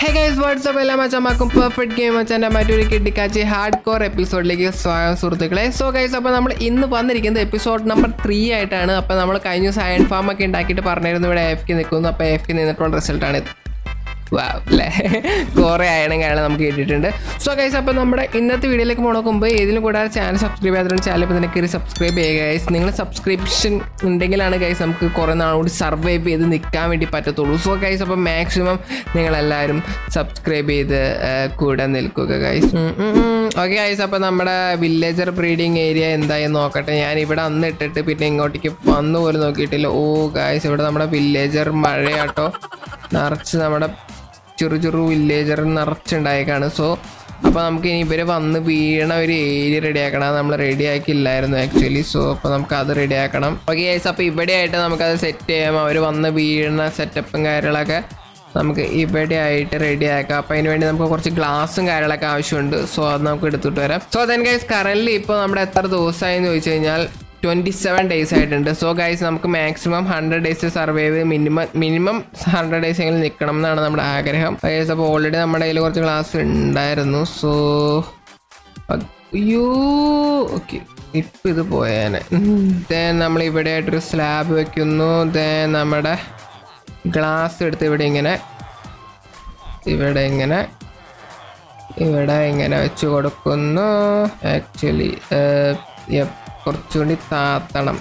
Hey guys WhatsApp എല്ലാ മച്ചമാക്കും perfect game മച്ചാൻ്റെ മറ്റൊരു കിട്ടിക്കാച്ചി hard core എപ്പിസോഡിലേക്ക് സ്വാഗതം സുഹൃത്തുക്കളെ സോ ഗൈസ് അപ്പോൾ നമ്മൾ ഇന്ന് വന്നിരിക്കുന്നത് എപ്പിസോഡ് നമ്പർ ത്രീ ആയിട്ടാണ് അപ്പോൾ നമ്മൾ കഴിഞ്ഞ ദിവസം അയൺ ഫാം ഒക്കെ ഉണ്ടാക്കിയിട്ട് പറഞ്ഞിരുന്നു ഇവിടെ എഫ് കെ നിൽക്കുന്നു അപ്പോൾ എഫ് കെ നിന്നിട്ടുള്ള റിസൾട്ടാണ് ഇത് വാ അല്ലേ കുറേ അയണം കാരണം നമുക്ക് കിട്ടിയിട്ടുണ്ട് സോ ഗൈസ് അപ്പോൾ നമ്മുടെ ഇന്നത്തെ വീഡിയോയിലേക്ക് പോകണ മുമ്പ് ഏതിലും കൂടാതെ ചാനൽ സബ്സ്ക്രൈബ് ചെയ്യാത്ത ചാനൽ ഇപ്പോൾ തന്നെ കയറി സബ്സ്ക്രൈബ് ചെയ്യുക ഗൈസ് നിങ്ങൾ സബ്സ്ക്രിപ്ഷൻ ഉണ്ടെങ്കിലാണ് ഗൈസ് നമുക്ക് കുറേ നാളുകൂടി സർവൈവ് ചെയ്ത് നിൽക്കാൻ വേണ്ടി പറ്റത്തുള്ളൂ സോ ഗൈസ് അപ്പോൾ മാക്സിമം നിങ്ങളെല്ലാവരും സബ്സ്ക്രൈബ് ചെയ്ത് ആ, കൂടെ നിൽക്കുക ഗൈസ് ഓക്കെ ഗൈസ് അപ്പോൾ നമ്മുടെ വില്ലേജർ ബ്രീഡിങ് ഏരിയ എന്തായി നോക്കട്ടെ ഞാൻ ഇവിടെ അന്ന് ഇട്ടിട്ട് പിന്നെ ഇങ്ങോട്ടേക്ക് വന്നു പോലും നോക്കിയിട്ടില്ല ഓ ഗൈസ് ഇവിടെ നമ്മുടെ വില്ലേജർ മഴയാട്ടോ നിറച്ച് നമ്മുടെ ചെറു ചെറു വില്ലേജർ നിറച്ചുണ്ടായേക്കാണ് സോ അപ്പോൾ നമുക്ക് ഇനി ഇവർ വന്ന് വീണ ഒരു ഏരിയ റെഡിയാക്കണം അത് നമ്മൾ റെഡിയാക്കിയില്ലായിരുന്നു ആക്ച്വലി സോ അപ്പോൾ നമുക്ക് അത് റെഡിയാക്കണം ഓക്കെ ഗൈസ് അപ്പോൾ ഇവിടെ ആയിട്ട് നമുക്കത് സെറ്റ് ചെയ്യാം അവർ വന്ന് വീഴുന്ന സെറ്റപ്പും കാര്യങ്ങളൊക്കെ നമുക്ക് ഇവിടെ ആയിട്ട് റെഡി ആക്കാം അപ്പോൾ അതിന് വേണ്ടി നമുക്ക് കുറച്ച് ഗ്ലാസും കാര്യങ്ങളൊക്കെ ആവശ്യമുണ്ട് സോ അത് നമുക്ക് എടുത്തിട്ട് വരാം സോ ദെൻ ഗൈസ് കറൻറ്റ്ലി ഇപ്പോൾ നമ്മുടെ എത്ര ദിവസമായി എന്ന് ചോദിച്ചു കഴിഞ്ഞാൽ ട്വൻറ്റി സെവൻ ഡേയ്സ് ആയിട്ടുണ്ട് സോ ഗൈസ് നമുക്ക് maximum hundred days survive minimum minimum hundred days എങ്കിലും നിൽക്കണം എന്നാണ് നമ്മുടെ ആഗ്രഹം ഗൈസ് അപ്പോൾ ഓൾറെഡി നമ്മുടെ കയ്യിൽ കുറച്ച് ക്ലാസ് ഉണ്ടായിരുന്നു സോ അയ്യോ ഓക്കെ ഇപ്പം ഇത് പോയേനെ ദെൻ നമ്മൾ ഇവിടെ ആയിട്ടൊരു സ്ലാബ് വെക്കുന്നു ദെൻ നമ്മുടെ ഗ്ലാസ് എടുത്ത് ഇവിടെ ഇങ്ങനെ ഇവിടെ ഇങ്ങനെ ഇവിടെ ഇങ്ങനെ വെച്ച് കൊടുക്കുന്നു ആക്ച്വലി കുറച്ചുകൂടി താത്തണം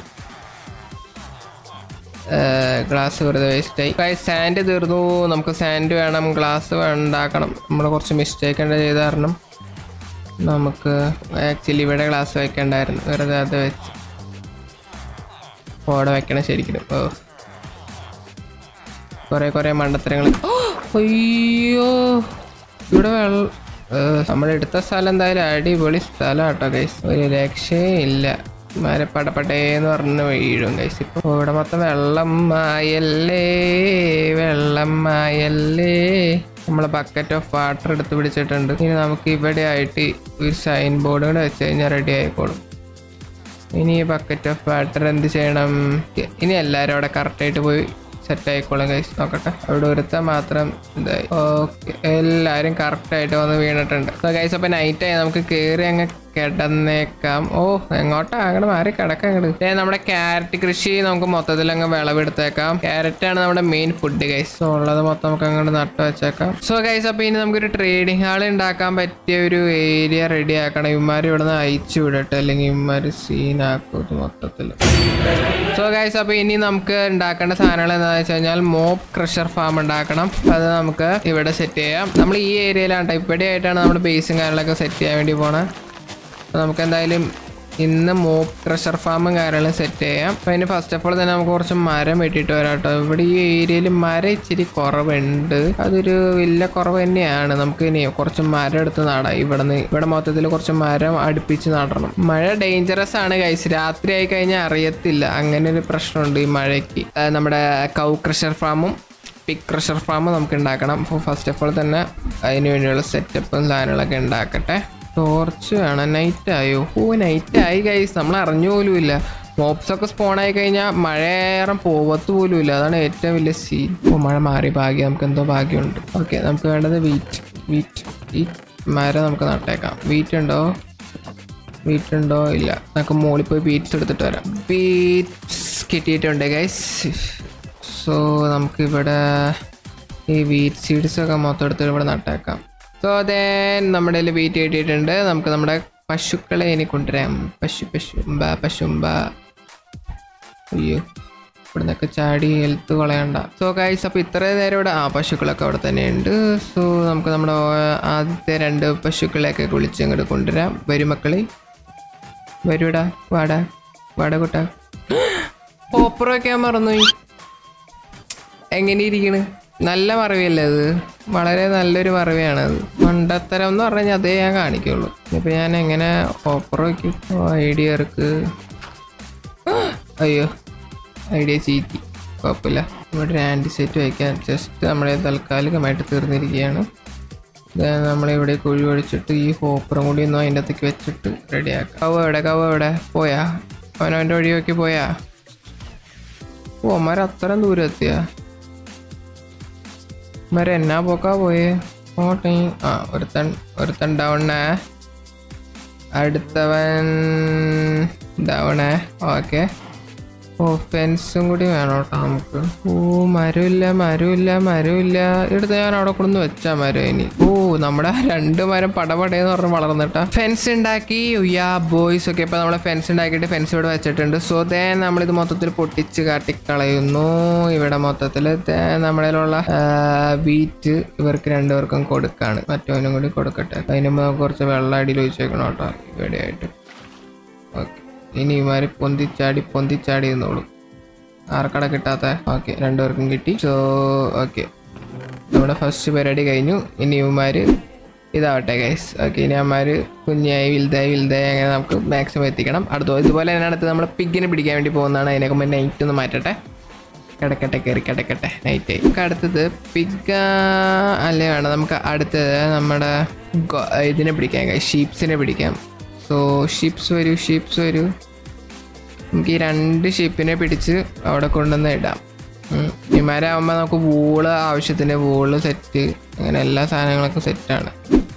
ഗ്ലാസ് വെറുതെ വേസ്റ്റായി സാൻഡ് തീർന്നു നമുക്ക് സാൻഡ് വേണം ഗ്ലാസ് ഉണ്ടാക്കണം നമ്മൾ കുറച്ച് മിസ്റ്റേക്ക് ഉണ്ട് ചെയ്ത കാരണം നമുക്ക് ആക്ച്വലി ഇവിടെ ഗ്ലാസ് വെക്കണ്ടായിരുന്നു വെറുതെ അത് വെച്ച് ഓടെ വെക്കണം ശരിക്കും ഓ കുറെ കുറെ മണ്ടത്തരങ്ങൾ അയ്യോ ഇവിടെ വെള്ളം നമ്മളെടുത്ത സ്ഥലം എന്തായാലും അടിപൊളി സ്ഥലം കേട്ടോ ഗൈസ് ഒരു രക്ഷയും ഇല്ല മര പടപടേന്ന് പറഞ്ഞ് വീഴും ഗൈസ് ഇപ്പൊ ഇവിടെ മൊത്തം വെള്ളം ആയല്ലേ വെള്ളം ആയല്ലേ നമ്മളെ ബക്കറ്റ് ഓഫ് വാട്ടർ എടുത്ത് പിടിച്ചിട്ടുണ്ട് ഇനി നമുക്ക് ഇവിടെ ആയിട്ട് ഒരു സൈൻ ബോർഡ് കൂടെ വെച്ച് കഴിഞ്ഞാൽ റെഡി ആയിക്കോളും ഇനി ഈ ബക്കറ്റ് ഓഫ് വാട്ടർ എന്ത് ചെയ്യണം ഇനി എല്ലാവരും അവിടെ കറക്റ്റായിട്ട് പോയി സെറ്റ് ആയിക്കോളും ഗൈസ് നോക്കട്ടെ അവിടെ ഒരുത്തൻ മാത്രം ഇതായി ഓക്കെ എല്ലാവരും കറക്റ്റായിട്ട് വന്ന് വീണിട്ടുണ്ട് സോ ഗൈസ് അപ്പോൾ നൈറ്റായി നമുക്ക് കയറി അങ്ങ് കിടന്നേക്കാം ഓ എങ്ങോട്ടാ അങ്ങോട്ട് മാറി കിടക്കാം അങ്ങോട്ട് ഏ നമ്മുടെ ക്യാരറ്റ് കൃഷി നമുക്ക് മൊത്തത്തിൽ അങ്ങ് വിളവെടുത്തേക്കാം ക്യാരറ്റ് ആണ് നമ്മുടെ മെയിൻ ഫുഡ് ഗൈസ് സോ ഉള്ളത് മൊത്തം നമുക്ക് അങ്ങോട്ട് നട്ട് വെച്ചേക്കാം സോ ഗൈസ് അപ്പോൾ ഇനി നമുക്കൊരു ട്രേഡിംഗ് ഹാൾ ഉണ്ടാക്കാൻ പറ്റിയ ഒരു ഏരിയ റെഡി ആക്കണം ഇവന്മാർ ഇവിടെ നിന്ന് അയച്ചു വിടട്ടെ അല്ലെങ്കിൽ ഇവന്മാർ സീനാക്കും ഇത് മൊത്തത്തിൽ സോ ഗൈസ് അപ്പോൾ ഇനി നമുക്ക് ഉണ്ടാക്കേണ്ട സാധനങ്ങൾ എന്താണെന്ന് വെച്ച് കഴിഞ്ഞാൽ മോപ്പ് ക്രഷർ ഫാം ഉണ്ടാക്കണം അത് നമുക്ക് ഇവിടെ സെറ്റ് ചെയ്യാം നമ്മൾ ഈ ഏരിയയിലാണ് ഇവിടെ ആയിട്ടാണ് നമ്മുടെ ബേസും കാര്യങ്ങളൊക്കെ സെറ്റ് ചെയ്യാൻ വേണ്ടി പോണത് അപ്പോൾ നമുക്ക് എന്തായാലും ഇന്ന് മോപ്പ് ക്രഷർ ഫാമും കാര്യങ്ങളും സെറ്റ് ചെയ്യാം അപ്പോൾ അതിന് ഫസ്റ്റ് ഓഫ് ഓൾ തന്നെ നമുക്ക് കുറച്ച് മരം വെട്ടിയിട്ട് വരാം കേട്ടോ ഇവിടെ ഈ ഏരിയയിൽ മരം ഇച്ചിരി കുറവുണ്ട് അതൊരു വലിയ കുറവ് തന്നെയാണ് നമുക്ക് ഇനി കുറച്ച് മരം എടുത്ത് നടാം ഇവിടെ നിന്ന് ഇവിടെ മൊത്തത്തിൽ കുറച്ച് മരം അടുപ്പിച്ച് നടണം മഴ ഡേഞ്ചറസ് ആണ് കൈസ് രാത്രി ആയി കഴിഞ്ഞാൽ അറിയത്തില്ല അങ്ങനെ ഒരു പ്രശ്നമുണ്ട് ഈ മഴയ്ക്ക് ആ, നമ്മുടെ കൗ ക്രഷർ ഫാമും പിക് ക്രഷർ ഫാം നമുക്ക് ഉണ്ടാക്കണം അപ്പോൾ ഫസ്റ്റ് ഓഫ് ഓൾ തന്നെ അതിന് വേണ്ടിയുള്ള സെറ്റപ്പും സാധനങ്ങളൊക്കെ ഉണ്ടാക്കട്ടെ ടോർച്ച് വേണം നൈറ്റ് ആയോ ഓ നൈറ്റ് ആയി കൈസ് നമ്മൾ അറിഞ്ഞു പോലും ഇല്ല മോപ്സ് ഒക്കെ സ്പോൺ ആയി കഴിഞ്ഞാൽ മഴയേറെ പോവത്ത് പോലും ഇല്ല അതാണ് ഏറ്റവും വലിയ സീൻ ഓ മഴ മാറി ഭാഗ്യം നമുക്ക് എന്തോ ഭാഗ്യമുണ്ട് ഓക്കെ നമുക്ക് വേണ്ടത് വീറ്റ് വീറ്റ് ഈ മരം നമുക്ക് നട്ടേക്കാം വീറ്റ് ഉണ്ടോ വീറ്റ് ഉണ്ടോ ഇല്ല നമുക്ക് മുകളിൽ പോയി ബീറ്റ്സ് എടുത്തിട്ട് വരാം ബീറ്റ്സ് കിട്ടിയിട്ടുണ്ട് ഗൈസ് സോ നമുക്കിവിടെ ഈ വീറ്റ് സീഡ്സ് ഒക്കെ മൊത്തം എടുത്തിട്ട് ഇവിടെ നട്ടേക്കാം സോ ദെൻ നമ്മുടെ കയ്യിൽ വീറ്റ് കിട്ടിയിട്ടുണ്ട് നമുക്ക് നമ്മുടെ പശുക്കളെ ഇനി കൊണ്ടുവരാം പശു പശുമ്പ പശുമ്പ അയ്യോ ഇവിടെ നിന്നൊക്കെ ചാടി ഹെൽത്ത് കളയണ്ട സോ ഗൈസ് അപ്പോൾ ഇത്രയും നേരം ഇവിടെ ആ പശുക്കളൊക്കെ അവിടെ തന്നെ ഉണ്ട് സോ നമുക്ക് നമ്മുടെ ആദ്യത്തെ രണ്ട് പശുക്കളെയൊക്കെ കുളിച്ച് അങ്ങോട്ട് കൊണ്ടുവരാം വരും മക്കളെ വരൂടാ വാടാ വാടാ കുട്ടാ ഓപ്പറ വയ്ക്കാൻ മറന്നുപോയി എങ്ങനെ ഇരിക്കണ് നല്ല മറവിയല്ലേ അത് വളരെ നല്ലൊരു മറവിയാണ് അത് മണ്ടത്തരം എന്ന് പറഞ്ഞാൽ അതേ ഞാൻ കാണിക്കുള്ളൂ ഇപ്പൊ ഞാൻ എങ്ങനെ ഓപ്പറ വയ്ക്കും ഐഡിയ ഇറക്ക് അയ്യോ ഐഡിയ ചീറ്റി കുഴപ്പമില്ല ഇവിടെ ഒരു ആൻറ്റി സെറ്റ് വയ്ക്കാൻ ജസ്റ്റ് നമ്മളെ താൽക്കാലികമായിട്ട് തീർന്നിരിക്കുകയാണ് Then നമ്മളിവിടെ കുഴി ഒഴിച്ചിട്ട് ഈ ഹോപ്പറും കൂടി ഒന്ന് അതിൻ്റെ അകത്തേക്ക് വെച്ചിട്ട് റെഡിയാക്കാം കവ എവിടെ കവ എവിടെ പോയാ അവനവൻ്റെ വഴി നോക്കി പോയാ ഓ അമ്മാർ അത്രയും ദൂരം എത്തിയാ മരെ എന്നാ പോക്കാ പോയേ ഓട്ടെ ആ ഒരുത്തൻ ഒരുത്തൻ ഡൗണേ അടുത്തവൻ ഡൗണേ ഓക്കെ ഓ ഫെൻസും കൂടി വേണം കേട്ടോ നമുക്ക് ഓ മരമില്ല മരമില്ല മരമില്ല എടുത്ത് ഞാൻ അവിടെ കൊണ്ടു വെച്ചാ മരം ഇനി ഓ നമ്മുടെ രണ്ട് മരം പടപടയെന്ന് പറഞ്ഞ് വളർന്നിട്ടാ ഫെൻസ് ഉണ്ടാക്കി യാ ബോയ്സ് ഒക്കെ ഇപ്പൊ നമ്മളെ ഫെൻസ് ഉണ്ടാക്കിയിട്ട് ഫെൻസ് ഇവിടെ വെച്ചിട്ടുണ്ട് സോ ദേ നമ്മളിത് മൊത്തത്തിൽ പൊട്ടിച്ച് കാട്ടിക്കളയുന്നു ഇവിടെ മൊത്തത്തിൽ നമ്മളിലുള്ള വീറ്റ് ഇവർക്ക് രണ്ടുപേർക്കും കൊടുക്കാണ് മറ്റവനും കൂടി കൊടുക്കട്ടെ അതിന് മുമ്പ് നമുക്ക് കുറച്ച് വെള്ളം അടിയിൽ ഒഴിച്ചേക്കണം കേട്ടോ ഇവിടെയായിട്ട് ഓക്കെ ഇനി ഇമാര് പൊന്തിച്ചാടി പൊന്തിച്ചാടി നിന്നോളും ആർക്കട കിട്ടാത്ത ഓക്കെ രണ്ടുപേർക്കും കിട്ടി സോ ഓക്കെ നമ്മുടെ ഫസ്റ്റ് പരിപാടി കഴിഞ്ഞു ഇനി ഇവന്മാര് ഇതാവട്ടെ ഗൈസ് ഓക്കെ ഇനി അമ്മമാര് കുഞ്ഞായി വലുതായി വലുതായി അങ്ങനെ നമുക്ക് മാക്സിമം എത്തിക്കണം അടുത്ത ഇതുപോലെ തന്നെ അടുത്ത് നമ്മൾ പിഗിനെ പിടിക്കാൻ വേണ്ടി പോകുന്നതാണ് അതിനൊക്കെ മുമ്പ് നൈറ്റ് ഒന്ന് മാറ്റട്ടെ കിടക്കട്ടെ കയറി കിടക്കട്ടെ നൈറ്റ് നമുക്ക് അടുത്തത് പിഗ അല്ലേ വേണം നമുക്ക് അടുത്തത് നമ്മുടെ ഗോ- ഇതിനെ പിടിക്കാം guys. ഷീപ്സിനെ പിടിക്കാം സോ ഷീപ്സ് വരൂ ഷീപ്സ് വരൂ നമുക്ക് ഈ രണ്ട് ഷീപ്പിനെ പിടിച്ച് അവിടെ കൊണ്ടുവന്ന് ഇടാം ഇമാരാകുമ്പോൾ നമുക്ക് വൂള് ആവശ്യത്തിന് വൂള് സെറ്റ് അങ്ങനെ എല്ലാ സാധനങ്ങളൊക്കെ സെറ്റാണ്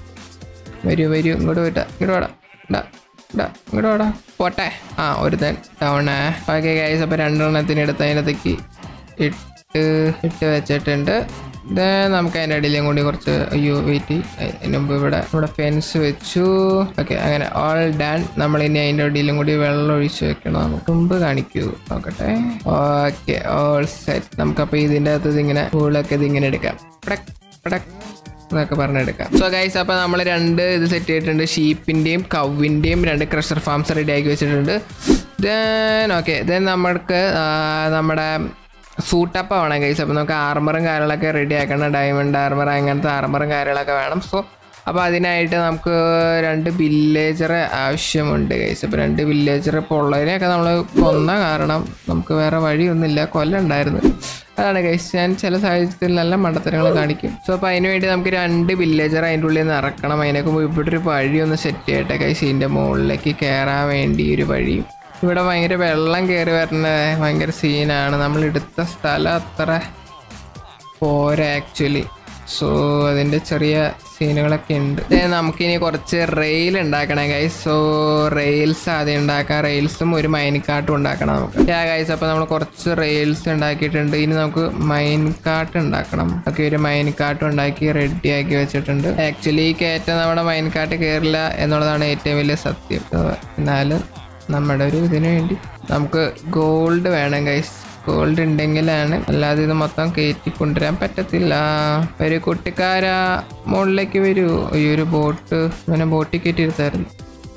വരൂ വരൂ ഇങ്ങോട്ട് വിട്ടാ ഇങ്ങോട്ട് വാടാ ഇടാ ഇടാ ഇങ്ങോട്ട് വാടാ പോട്ടെ ആ ഒരുത്തൻ ടൗണേ ഓക്കെ ഗൈസ് അപ്പോൾ രണ്ടെണ്ണത്തിന് എടുത്ത് അതിനകത്തേക്ക് ഇട്ട് ഇട്ട് വെച്ചിട്ടുണ്ട് ദേ നമുക്ക് അതിൻ്റെ ഇടയിലും കൂടി കുറച്ച് അയ്യോ വെയിറ്റ് അതിന് മുമ്പ് ഇവിടെ ഇവിടെ ഫെൻസ് വെച്ചു ഓക്കെ അങ്ങനെ ഓൾ ഡൺ നമ്മൾ ഇനി അതിൻ്റെ ഇടയിലും കൂടി വെള്ളം ഒഴിച്ച് വെക്കണം നമുക്ക് മുമ്പ് കാണിക്കൂ നോക്കട്ടെ ഓക്കെ ഓൾ സെറ്റ് നമുക്കപ്പോൾ ഇതിൻ്റെ അകത്ത് ഇതിങ്ങനെ പൂളൊക്കെ ഇതിങ്ങനെ എടുക്കാം പടക് പടക് എന്നൊക്കെ പറഞ്ഞെടുക്കാം സോ ഗൈസ് അപ്പോൾ നമ്മൾ രണ്ട് ഇത് സെറ്റ് ചെയ്തിട്ടുണ്ട് ഷീപ്പിൻ്റെയും കവിൻ്റെയും രണ്ട് ക്രഷർ ഫാംസ് റെഡി ആക്കി വെച്ചിട്ടുണ്ട് ദെൻ ഓക്കെ ദെൻ നമ്മൾക്ക് ആ, നമ്മുടെ സൂട്ടപ്പ് വേണം ഗൈസ് അപ്പോൾ നമുക്ക് ആർമറും കാര്യങ്ങളൊക്കെ റെഡി ആക്കണം ഡയമണ്ട് ആർമർ അങ്ങനത്തെ ആർമറും കാര്യങ്ങളൊക്കെ വേണം സോ അപ്പോൾ അതിനായിട്ട് നമുക്ക് രണ്ട് വില്ലേജറെ ആവശ്യമുണ്ട് ഗൈസ് അപ്പോൾ രണ്ട് വില്ലേജർ ഇപ്പോൾ ഉള്ളതിനെയൊക്കെ നമ്മൾ കൊന്ന കാരണം നമുക്ക് വേറെ വഴിയൊന്നുമില്ല കൊല്ലുണ്ടായിരുന്നു അതാണ് ഗൈസ് ഞാൻ ചില സാഹചര്യത്തിൽ നല്ല മണ്ടത്തരങ്ങൾ കാണിക്കും സോ അപ്പോൾ അതിന് വേണ്ടി നമുക്ക് രണ്ട് വില്ലേജർ അതിൻ്റെ ഉള്ളിൽ നിന്ന് ഇറക്കണം അതിനൊക്കെ മുമ്പ് ഇവിടെ ഒരു വഴി ഒന്ന് സെറ്റ് ചെയ്യട്ടെ ഗൈസ് ഇതിൻ്റെ മുകളിലേക്ക് കയറാൻ വേണ്ടി ഒരു വഴി ഇവിടെ ഭയങ്കര വെള്ളം കയറി വരുന്ന ഭയങ്കര സീനാണ് നമ്മൾ എടുത്ത സ്ഥലം അത്ര പോരാ ആക്ച്വലി സോ അതിൻ്റെ ചെറിയ സീനുകളൊക്കെ ഉണ്ട് ദേ നമുക്കിനി കുറച്ച് റെയിൽ ഉണ്ടാക്കണം ഗൈസ് സോ റെയിൽസ് ആദ്യം ഉണ്ടാക്കാം റെയിൽസും ഒരു മൈൻകാട്ടും ഉണ്ടാക്കണം നമുക്ക് യാ ഗൈസ് അപ്പോൾ നമ്മൾ കുറച്ച് റെയിൽസ് ഉണ്ടാക്കിയിട്ടുണ്ട് ഇനി നമുക്ക് മൈൻകാട്ട് ഉണ്ടാക്കണം ഒക്കെ ഒരു മൈൻകാട്ട് ഉണ്ടാക്കി റെഡി ആക്കി വെച്ചിട്ടുണ്ട് ആക്ച്വലി ഈ കയറ്റം നമ്മുടെ മൈൻകാട്ട് കയറില്ല എന്നുള്ളതാണ് ഏറ്റവും വലിയ സത്യം So, എന്നാലും നമ്മുടെ ഒരു ഇതിനു വേണ്ടി നമുക്ക് ഗോൾഡ് വേണം ഗൈസ് ഗോൾഡ് ഉണ്ടെങ്കിലാണ് അല്ലാതെ ഇത് മൊത്തം കയറ്റി കൊണ്ടുവരാൻ പറ്റത്തില്ല ഒരു കുട്ടിക്കാരാ മുകളിലേക്ക് വരൂ ഈ ഒരു ബോട്ട് ഇങ്ങനെ ബോട്ടിൽ കയറ്റിയിരുത്തായിരുന്നു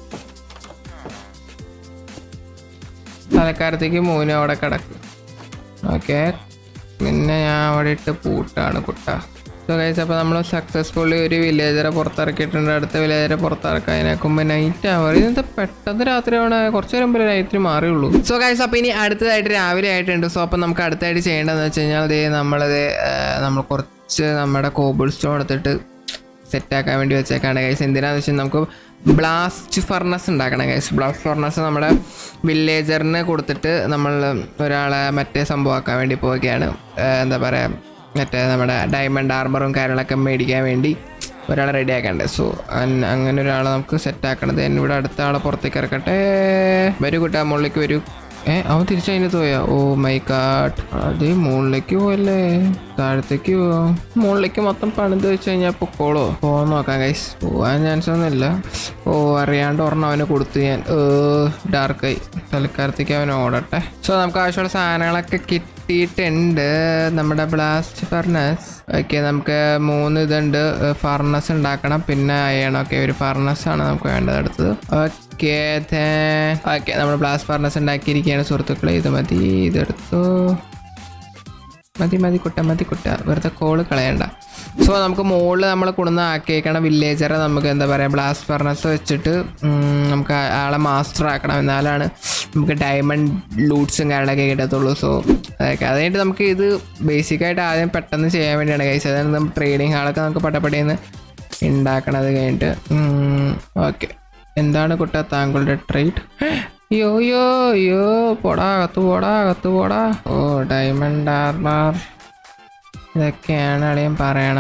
തലക്കാലത്തേക്ക് മൂന്ന് അവിടെ കിടക്കും ഓക്കെ പിന്നെ ഞാൻ അവിടെ ഇട്ട് പൂട്ടാണ് കുട്ട സോ ഗൈസ് അപ്പോൾ നമ്മൾ സക്സസ്ഫുള്ളി ഒരു വില്ലേജറെ പുറത്തിറക്കിയിട്ടുണ്ട് അടുത്ത വില്ലേജറെ പുറത്തിറക്കാൻ അതിനേക്കുമ്പോൾ നൈറ്റ് ആവാറ് ഇതെന്താ പെട്ടെന്ന് രാത്രിയാണ് കുറച്ച് നേരം മുമ്പ് നൈറ്റിൽ മാറിയുള്ളൂ സോ ഗൈസ് അപ്പോൾ ഇനി അടുത്തതായിട്ട് രാവിലെ ആയിട്ടുണ്ട് സോ അപ്പോൾ നമുക്ക് അടുത്തായിട്ട് ചെയ്യേണ്ടതെന്ന് വെച്ച് കഴിഞ്ഞാൽ അതേ നമ്മളത് നമ്മൾ കുറച്ച് നമ്മുടെ കോബിൾ സ്റ്റോൺ എടുത്തിട്ട് സെറ്റാക്കാൻ വേണ്ടി വെച്ചേക്കാണ് ഗൈസ് എന്തിനാന്ന് വെച്ചാൽ നമുക്ക് ബ്ലാസ്റ്റ് ഫർണസ് ഉണ്ടാക്കണം ഗൈസ് ബ്ലാസ്റ്റ് ഫർണസ് നമ്മുടെ വില്ലേജറിന് കൊടുത്തിട്ട് നമ്മൾ ഒരാളെ മറ്റേ സംഭവമാക്കാൻ വേണ്ടി പോവുകയാണ് ഏഹ് എന്താ പറയുക മറ്റേ നമ്മുടെ ഡയമണ്ട് ആർമറും കാര്യങ്ങളൊക്കെ മേടിക്കാൻ വേണ്ടി ഒരാളെ റെഡി ആക്കണ്ടേ സോ അങ്ങനെ ഒരാളെ നമുക്ക് സെറ്റ് ആക്കണത് എന്നെ ഇവിടെ അടുത്ത ആളെ പുറത്തേക്ക് ഇറക്കട്ടെ വരൂ കൂട്ടാ മുകളിലേക്ക് വരൂ ഏ അവൻ തിരിച്ചു അതിനകത്ത് പോയാ ഓ മൈ കാട്ട് അതേ മുകളിലേക്ക് പോയല്ലേ താഴത്തേക്ക് പോവാ മുകളിലേക്ക് മൊത്തം പണിത് വെച്ച് കഴിഞ്ഞാൽ പൊക്കോളോ പോവാൻ നോക്കാം ഗൈസ് പോവാൻ ചാൻസ് ഒന്നുമില്ല ഓ അറിയാണ്ട് ഒരെണ്ണം അവന് കൊടുത്തു ഞാൻ ഡാർക്കായി തൽക്കാലത്തേക്ക് അവൻ ഓടട്ടെ സോ നമുക്ക് ആവശ്യമുള്ള സാധനങ്ങളൊക്കെ കിട്ടിയിട്ടുണ്ട് നമ്മുടെ ബ്ലാസ്റ്റ് ഫർണസ് ഓക്കെ നമുക്ക് മൂന്ന് ഇതുണ്ട് ഫർണസ് ഉണ്ടാക്കണം പിന്നെ അയണൊക്കെ ഒരു ഫർണസ് ആണ് നമുക്ക് വേണ്ടത് അടുത്തത് ഓക്കെ ഓക്കെ നമ്മൾ ബ്ലാസ്റ്റ് ഫർണസ് ഉണ്ടാക്കിയിരിക്കുകയാണ് സുഹൃത്തുക്കളെ ഇത് മതി ഇതെടുത്തു മതി മതി കുട്ട മതി കുട്ട വെറുതെ കോള് കളയണ്ട സോ നമുക്ക് മുകളിൽ നമ്മൾ കൊണ്ടുവന്ന് ആക്കിയേക്കണ വില്ലേജറെ നമുക്ക് എന്താ പറയുക ബ്ലാസ്റ്റ് ഫർണസ് വെച്ചിട്ട് ഉം, നമുക്ക് ആ- ആളെ മാസ്റ്റർ ആക്കണം എന്നാലാണ് നമുക്ക് ഡയമണ്ട് ലൂട്ട്സും കാര്യങ്ങളൊക്കെ കിട്ടത്തുള്ളൂ സോ അതൊക്കെ അത് കഴിഞ്ഞിട്ട് നമുക്ക് ഇത് ബേസിക്കായിട്ട് ആദ്യം പെട്ടെന്ന് ചെയ്യാൻ വേണ്ടിയാണ് കഴിച്ചത് അതായത് നമ്മൾ ട്രേഡിങ് ഹാളൊക്കെ നമുക്ക് പട്ടപ്പടിയെന്ന് ഉണ്ടാക്കണത് കഴിഞ്ഞിട്ട് ഓക്കെ എന്താണ് കുട്ട താങ്കളുടെ ട്രേഡ് യോ യോ യോ പോടാ അകത്ത് പോടാ അകത്ത് പോടാ ഓ ഡയമണ്ട് ആർമർ ഇതൊക്കെയാണ് അളിയൻ പറയണ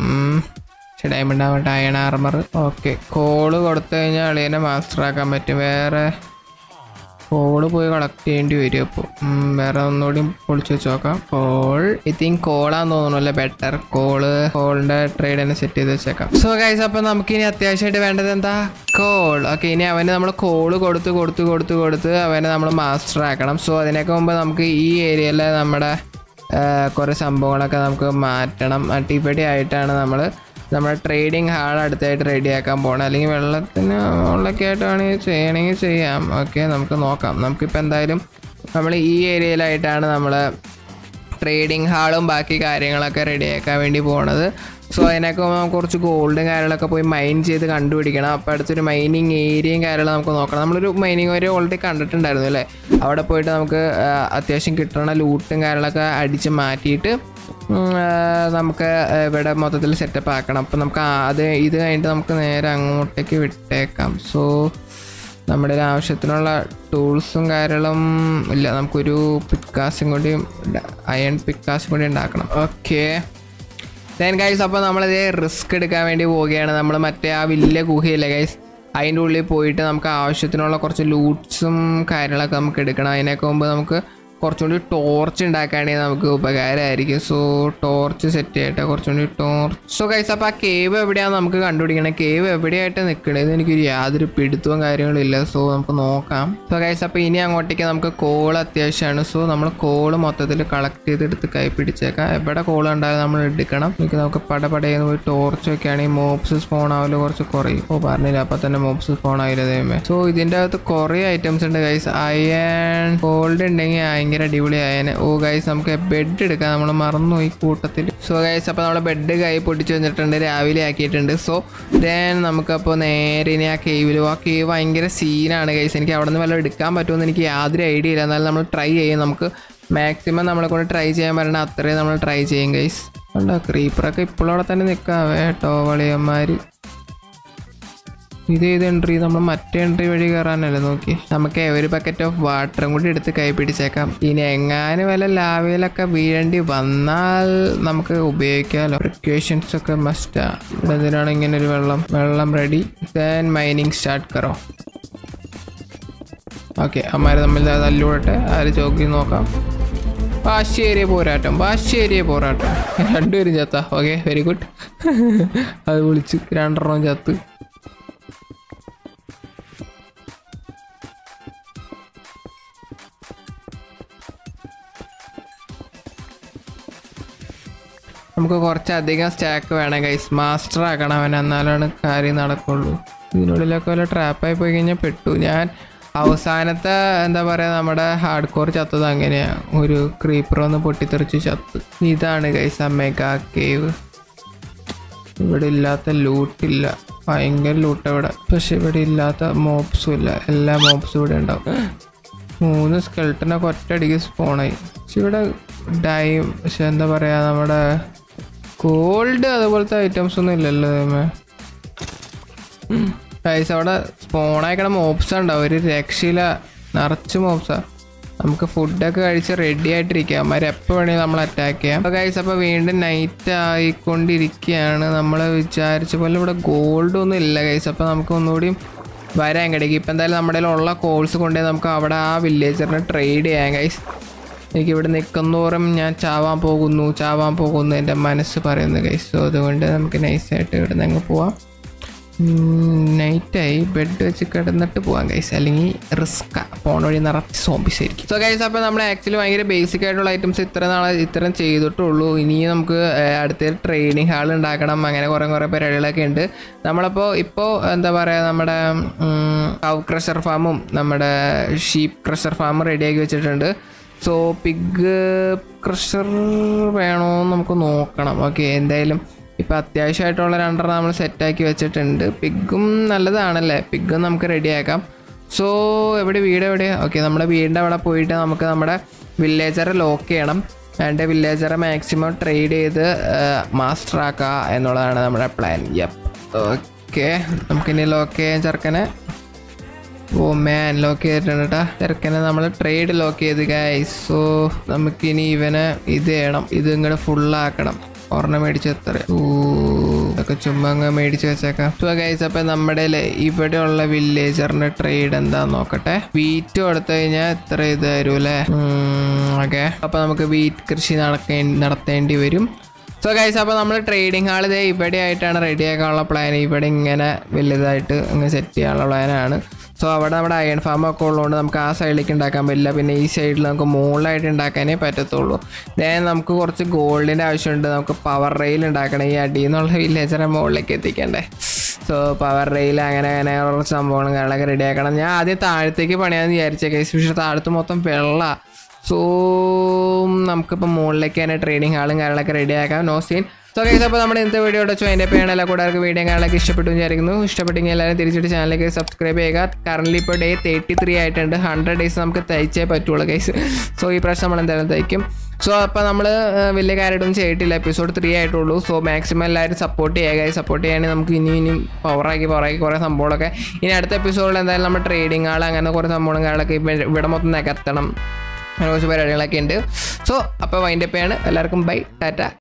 പക്ഷെ ഡയമണ്ട് ആവട്ടെ അയൺ ആർമർ ഓക്കെ കോള് കൊടുത്തു കഴിഞ്ഞാൽ അളിയനെ മാസ്റ്റർ ആക്കാൻ പറ്റും വേറെ കോള് പോയി കളക്ട് ചെയ്യേണ്ടി വരും അപ്പോൾ വേറെ ഒന്നുകൂടി പൊളിച്ച് വെച്ച് നോക്കാം കോൾ ഐ തിങ്ക് കോളാന്ന് തോന്നുന്നു ബെറ്റർ കോള് കോളിന്റെ ട്രേഡ് തന്നെ സെറ്റ് ചെയ്ത് വെച്ചേക്കാം സോ ഗൈസ് അപ്പോൾ നമുക്ക് ഇനി അത്യാവശ്യമായിട്ട് വേണ്ടത് എന്താ കോൾ ഓക്കെ ഇനി അവന് നമ്മൾ കോള് കൊടുത്ത് കൊടുത്ത് കൊടുത്ത് കൊടുത്ത് അവനെ നമ്മൾ മാസ്റ്റർ ആക്കണം സോ അതിനൊക്കെ മുമ്പ് നമുക്ക് ഈ ഏരിയയിലെ നമ്മുടെ കുറേ സംഭവങ്ങളൊക്കെ നമുക്ക് മാറ്റണം അടിപൊളി ആയിട്ടാണ് നമ്മൾ നമ്മുടെ ട്രേഡിങ് ഹാൾ അടുത്തായിട്ട് റെഡിയാക്കാൻ പോകണം അല്ലെങ്കിൽ വെള്ളത്തിന് ഉള്ളൊക്കെ ആയിട്ട് വേണമെങ്കിൽ ചെയ്യണമെങ്കിൽ ചെയ്യാം ഓക്കെ നമുക്ക് നോക്കാം നമുക്കിപ്പോൾ എന്തായാലും നമ്മൾ ഈ ഏരിയയിലായിട്ടാണ് നമ്മൾ ട്രേഡിങ് ഹാളും ബാക്കി കാര്യങ്ങളൊക്കെ റെഡിയാക്കാൻ വേണ്ടി പോണത് സോ അതിനൊക്കെ നമുക്ക് കുറച്ച് ഗോൾഡും കാര്യങ്ങളൊക്കെ പോയി മൈൻ ചെയ്ത് കണ്ടുപിടിക്കണം അപ്പോൾ അടുത്തൊരു മൈനിങ് ഏരിയയും കാര്യങ്ങളും നമുക്ക് നോക്കണം നമ്മളൊരു മൈനിങ് ഏരിയ ഓൾറെഡി കണ്ടിട്ടുണ്ടായിരുന്നു അല്ലേ അവിടെ പോയിട്ട് നമുക്ക് ആ, അത്യാവശ്യം കിട്ടണ ലൂട്ടും കാര്യങ്ങളൊക്കെ അടിച്ച് മാറ്റിയിട്ട് ഉം, ആ, നമുക്ക് ഇവിടെ മൊത്തത്തിൽ സെറ്റപ്പ് ആക്കണം അപ്പോൾ നമുക്ക് ആ- അത് ഇത് കഴിഞ്ഞിട്ട് നമുക്ക് നേരെ അങ്ങോട്ടേക്ക് വിട്ടേക്കാം സോ നമ്മുടെ ഒരു ആവശ്യത്തിനുള്ള ടൂൾസും കാര്യങ്ങളും ഇല്ല നമുക്കൊരു പിക്കാസും കൂടി അയൺ പിക്കാസും കൂടി ഉണ്ടാക്കണം ഓക്കെ ദെൻ ഗൈസ് അപ്പോൾ നമ്മളിത് റിസ്ക് എടുക്കാൻ വേണ്ടി പോവുകയാണ് നമ്മൾ മറ്റേ ആ വലിയ ഗുഹയില്ലേ ഗൈസ് അതിൻ്റെ ഉള്ളിൽ പോയിട്ട് നമുക്ക് ആവശ്യത്തിനുള്ള കുറച്ച് ലൂട്ട്സും കാര്യങ്ങളൊക്കെ നമുക്ക് എടുക്കണം അതിനൊക്കെ മുമ്പ് നമുക്ക് കുറച്ചും കൂടി ടോർച്ച് ഉണ്ടാക്കുകയാണെങ്കിൽ നമുക്ക് ഉപകാരമായിരിക്കും സോ ടോർച്ച് സെറ്റ് ചെയ്യട്ടെ കുറച്ചും കൂടി ടോർച്ച് സോ ഗൈസ് അപ്പോൾ ആ കേവ് എവിടെയാണ് നമുക്ക് കണ്ടുപിടിക്കണം കേവ് എവിടെയായിട്ട് നിൽക്കണത് എനിക്കൊരു യാതൊരു പിടുത്തവും കാര്യങ്ങളും ഇല്ല സോ നമുക്ക് നോക്കാം സോ ഗൈസ് അപ്പോൾ ഇനി അങ്ങോട്ടേക്ക് നമുക്ക് കോൾ അത്യാവശ്യമാണ് സോ നമ്മൾ കോൾ മൊത്തത്തിൽ കളക്ട് ചെയ്തെടുത്ത് കൈ പിടിച്ചേക്കാം എവിടെ കോൾ ഉണ്ടായാലും നമ്മൾ എടുക്കണം എനിക്ക് നമുക്ക് പടപടയെന്ന് പോയി ടോർച്ച് ഒക്കെ ആണെങ്കിൽ മോപ്സ് സ്പോൺ ആവല് കുറച്ച് കുറയും ഓ പറഞ്ഞില്ല അപ്പോൾ തന്നെ മോപ്സ് സ്പോൺ ആയില്ല ദൈവമേ സോ ഇതിൻ്റെ അകത്ത് കുറേ ഐറ്റംസ് ഉണ്ട് ഗൈസ് അയൺ ഗോൾഡ് ഉണ്ടെങ്കിൽ ഭയങ്കര അടിപൊളിയായനെ ഓ ഗൈസ് നമുക്ക് ബെഡ് എടുക്കാം നമ്മൾ മറന്നുപോയി കൂട്ടത്തിൽ സോ ഗൈസ് അപ്പോൾ നമ്മൾ ബെഡ് കൈ പൊട്ടിച്ച് വെച്ചിട്ടുണ്ട് രാവിലെ ആക്കിയിട്ടുണ്ട് സോ ദെൻ നമുക്കപ്പോൾ നേരെ ഇനി ആ കേവിൽ ആ കേവ് ഭയങ്കര സീനാണ് ഗൈസ് എനിക്ക് അവിടെ നിന്ന് വല്ലതും എടുക്കാൻ പറ്റുമെന്ന് എനിക്ക് യാതൊരു ഐഡിയ ഇല്ല എന്നാലും നമ്മൾ ട്രൈ ചെയ്യും നമുക്ക് മാക്സിമം നമ്മളെ കൊണ്ട് ട്രൈ ചെയ്യാൻ പറ്റണ അത്രയും നമ്മൾ ട്രൈ ചെയ്യും ഗൈസ് ഉണ്ടോ ക്രീപ്പറൊക്കെ ഇപ്പോഴും അവിടെ തന്നെ നിൽക്കാവേ കേട്ടോ വളിയന്മാർ ഇത് ഏത് എൻട്രി നമ്മൾ മറ്റേ എൻട്രി വഴി കയറാനല്ലേ നോക്കി നമുക്ക് ഒരു ബക്കറ്റ് ഓഫ് വാട്ടറും കൂടി എടുത്ത് കൈ പിടിച്ചേക്കാം ഇനി എങ്ങാനും വല്ല ലാവയിലൊക്കെ വീഴേണ്ടി വന്നാൽ നമുക്ക് ഉപയോഗിക്കാമല്ലോ പ്രിക്വേഷൻസ് ഒക്കെ മസ്റ്റാ ഇവിടെ എന്തിനാണ് ഇങ്ങനെ ഒരു വെള്ളം വെള്ളം റെഡി ദെൻ മൈനിങ് സ്റ്റാർട്ട് കറോ ഓക്കെ അമ്മാര് തമ്മിൽ ദാ തല്ലുകൂടട്ടെ ആര് ചോക്കി നോക്കാം വാശിയേരിയ പോരാട്ടം വാശിയേരിയ പോരാട്ടം രണ്ടുപേരും ചത്ത ഓക്കെ വെരി ഗുഡ് അത് വിളിച്ച് രണ്ടെണ്ണം ചത്ത് നമുക്ക് കുറച്ചധികം സ്റ്റാക്ക് വേണം ഗൈസ് മാസ്റ്റർ ആക്കണം അവൻ എന്നാലാണ് കാര്യം നടക്കുള്ളൂ ഇതിനുള്ളിലൊക്കെ വല്ല ട്രാപ്പായി പോയി കഴിഞ്ഞാൽ പെട്ടു ഞാൻ അവസാനത്തെ എന്താ പറയുക നമ്മുടെ ഹാർഡ് കോർ ചത്തത് അങ്ങനെയാ ഒരു ക്രീപ്പർ ഒന്ന് പൊട്ടിത്തെറിച്ച് ചത്ത് ഇതാണ് ഗൈസ് ആ മെഗാ കേവ് ഇവിടെ ഇല്ലാത്ത ലൂട്ടില്ല ഭയങ്കര ലൂട്ട് ഇവിടെ പക്ഷെ ഇവിടെ ഇല്ലാത്ത മോപ്സും ഇല്ല എല്ലാ മോപ്സും ഇവിടെ ഉണ്ടാവും മൂന്ന് സ്കെൽട്ടനൊക്കെ ഒറ്റയടിക്ക് സ്പോണായി പക്ഷെ ഇവിടെ ഡൈ പക്ഷെ എന്താ പറയാ നമ്മുടെ ഗോൾഡ് അതുപോലത്തെ ഐറ്റംസ് ഒന്നും ഇല്ലല്ലോ ദൈവമേ ഗൈസ് അവിടെ സ്പോണായിക്കണ മോപ്സ് ഉണ്ടാവും ഒരു രക്ഷയില നിറച്ച് മോപ്സാ നമുക്ക് ഫുഡൊക്കെ കഴിച്ച് റെഡി ആയിട്ടിരിക്കുക അമ്മമാർ എപ്പോൾ വേണമെങ്കിലും നമ്മൾ അറ്റാക്ക് ചെയ്യാം അപ്പോൾ ഗൈസ് അപ്പോൾ വീണ്ടും നൈറ്റ് ആയിക്കൊണ്ടിരിക്കുകയാണ് നമ്മൾ വിചാരിച്ച പോലെ ഇവിടെ ഗോൾഡ് ഒന്നും ഇല്ല ഗൈസ് അപ്പോൾ നമുക്ക് ഒന്നുകൂടിയും വരാൻ കിടക്കും ഇപ്പം എന്തായാലും നമ്മുടെ ഉള്ള കോൾസ് കൊണ്ടുപോയി നമുക്ക് അവിടെ ആ വില്ലേജറിനെ ട്രേഡ് ചെയ്യാം ഗൈസ് എനിക്ക് ഇവിടെ നിൽക്കുന്നോറും ഞാൻ ചാവാൻ പോകുന്നു ചാവാൻ പോകുന്നു എൻ്റെ മനസ്സ് പറയുന്നു ഗൈസ് സോ അതുകൊണ്ട് നമുക്ക് നൈസായിട്ട് ഇവിടെ നിന്ന് അങ്ങ് പോവാം നൈറ്റായി ബെഡ് വെച്ച് കിടന്നിട്ട് പോവാം ഗൈസ് അല്ലെങ്കിൽ റിസ്ക് പോണ വഴി നിറച്ച് സോംബിസ് ആയിരിക്കും സോ ഗൈസ് അപ്പോൾ നമ്മൾ ആക്ച്വലി ഭയങ്കര ബേസിക് ആയിട്ടുള്ള ഐറ്റംസ് ഇത്ര നാളെ ഇത്രയും ചെയ്തിട്ടുള്ളൂ ഇനി നമുക്ക് ഏഹ്, അടുത്ത ട്രെയിനിങ് ഹാൾ ഉണ്ടാക്കണം അങ്ങനെ കുറേ കുറേ പരിപാടികളൊക്കെ ഉണ്ട് നമ്മളപ്പോൾ ഇപ്പോൾ എന്താ പറയുക നമ്മുടെ കൗ ക്രഷർ ഫാമും നമ്മുടെ ഷീപ്പ് ക്രഷർ ഫാമും റെഡിയാക്കി വെച്ചിട്ടുണ്ട് സോ പിഗ് ക്രഷർ വേണോന്ന് നമുക്ക് നോക്കണം ഓക്കെ എന്തായാലും ഇപ്പം അത്യാവശ്യമായിട്ടുള്ള രണ്ടെണ്ണം നമ്മൾ സെറ്റാക്കി വെച്ചിട്ടുണ്ട് പിഗും നല്ലതാണല്ലേ പിഗും നമുക്ക് റെഡിയാക്കാം സോ എവിടെ വീട് എവിടെയാണ് ഓക്കെ നമ്മുടെ വീടിൻ്റെ അവിടെ പോയിട്ട് നമുക്ക് നമ്മുടെ വില്ലേജറെ ലോക്ക് ചെയ്യണം വേണ്ട വില്ലേജറെ മാക്സിമം ട്രേഡ് ചെയ്ത് മാസ്റ്റർ ആക്കുക എന്നുള്ളതാണ് നമ്മുടെ പ്ലാൻ യപ്പ് ഓക്കെ നമുക്കിനി ലോക്ക് ചെയ്യാൻ ചെറുക്കനെ ഓ മാൻ ലോക്ക് ചെയ്തിട്ടുണ്ട് കേട്ടാ ചെറുക്കനെ നമ്മൾ ട്രേഡ് ലോക്ക് ചെയ്ത് ഗൈസ് സോ നമുക്കിനി ഇവനെ ഇത് ചെയ്യണം ഇത് ഇങ്ങോട്ട് ഫുള്ളാക്കണം ഒരെണ്ണം മേടിച്ച് എത്ര ഓ ഇതൊക്കെ ചുമ്മാ അങ്ങ് മേടിച്ച് വെച്ചേക്കാം സോ ഗൈസ് അപ്പൊ നമ്മുടെ ഇവിടെയുള്ള വില്ലേജറിന്റെ ട്രേഡ് എന്താ നോക്കട്ടെ വീറ്റ് കൊടുത്തു കഴിഞ്ഞാൽ എത്ര ഇത് തരും അല്ലേ ഓക്കെ അപ്പൊ നമുക്ക് വീറ്റ് കൃഷി നടക്കേ നടത്തേണ്ടി വരും സോ ഗൈസ് അപ്പോൾ നമ്മൾ ട്രേഡിംഗ് ഹാൾ ഇതേ ഇവിടെ ആയിട്ടാണ് റെഡി ആക്കാനുള്ള പ്ലാൻ ഇവിടെ ഇങ്ങനെ വലുതായിട്ട് അങ്ങ് സെറ്റ് ചെയ്യാനുള്ള പ്ലാനാണ് സോ അവിടെ നമ്മുടെ അയൺ ഫാം ഒക്കെ ഉള്ളതുകൊണ്ട് നമുക്ക് ആ സൈഡിലേക്ക് ഉണ്ടാക്കാൻ പറ്റില്ല പിന്നെ ഈ സൈഡിൽ നമുക്ക് മുകളിലായിട്ട് ഉണ്ടാക്കാനേ പറ്റത്തുള്ളൂ ദെൻ നമുക്ക് കുറച്ച് ഗോൾഡിൻ്റെ ആവശ്യമുണ്ട് നമുക്ക് പവർ റെയിൽ ഉണ്ടാക്കണം ഈ അടിയിൽ നിന്നുള്ള വില്ലേജറെ മുകളിലേക്ക് എത്തിക്കണ്ടേ സോ പവർ റെയിൽ അങ്ങനെ അങ്ങനെ കുറച്ച് സംഭവങ്ങളും കാര്യങ്ങളൊക്കെ റെഡി ആക്കണം ഞാൻ ആദ്യം താഴത്തേക്ക് പണിയാന്ന് വിചാരിച്ച കേസ് പക്ഷേ താഴത്ത് മൊത്തം വെള്ള സോ നമുക്കിപ്പോൾ മുകളിലേക്ക് തന്നെ ട്രേഡിംഗ് ഹാളും കാര്യങ്ങളൊക്കെ റെഡി ആക്കാം നോ സീൻ സോ കേസ് അപ്പോൾ നമ്മുടെ ഇന്നത്തെ വീഡിയോ അടച്ചു അതിൻ്റെ പേയാണ് എല്ലാ കൂട്ടുകാർക്ക് വീഡിയോ കാര്യങ്ങളൊക്കെ ഇഷ്ടപ്പെട്ടു വിചാരിക്കുന്നു ഇഷ്ടപ്പെട്ടെങ്കിൽ എല്ലാവരും തിരിച്ചിട്ട് ചാനലിലേക്ക് സബ്സ്ക്രൈബ് ചെയ്യുക കറന്റ് ഇപ്പോൾ ഡേ തേർട്ടി ത്രീ ആയിട്ടുണ്ട് ഹൺഡ്രഡ് ഡേയ്സ് നമുക്ക് തയ്ച്ചേ പറ്റുള്ളൂ കേസ് സോ ഈ പ്രാവശ്യം നമ്മൾ എന്തായാലും തയ്ക്കും സോ അപ്പോൾ നമ്മൾ വലിയ കാര്യമായിട്ടൊന്നും ചെയ്തിട്ടില്ല എപ്പിസോഡ് ത്രീ ആയിട്ടുള്ളൂ സോ മാക്സിമം എല്ലാവരും സപ്പോർട്ട് ചെയ്യുക സപ്പോർട്ട് ചെയ്യുകയാണെങ്കിൽ നമുക്ക് ഇനി ഇനിയും പവറാക്കി പവറാക്കി കുറേ സംഭവങ്ങളൊക്കെ ഇനി അടുത്ത എപ്പിസോഡിൽ എന്തായാലും നമ്മൾ ട്രേഡിംഗ് ആൾ അങ്ങനെ കുറേ സംഭവങ്ങളും കാര്യങ്ങളൊക്കെ ഇവിടെ ഇവിടെ മൊത്തം നികത്തണം അങ്ങനെ കുറച്ച് പരിപാടികളൊക്കെ ഉണ്ട് സോ അപ്പോൾ വൈൻഡപ്പ് ചെയ്യാണ് എല്ലാവർക്കും ബൈ ടാറ്റ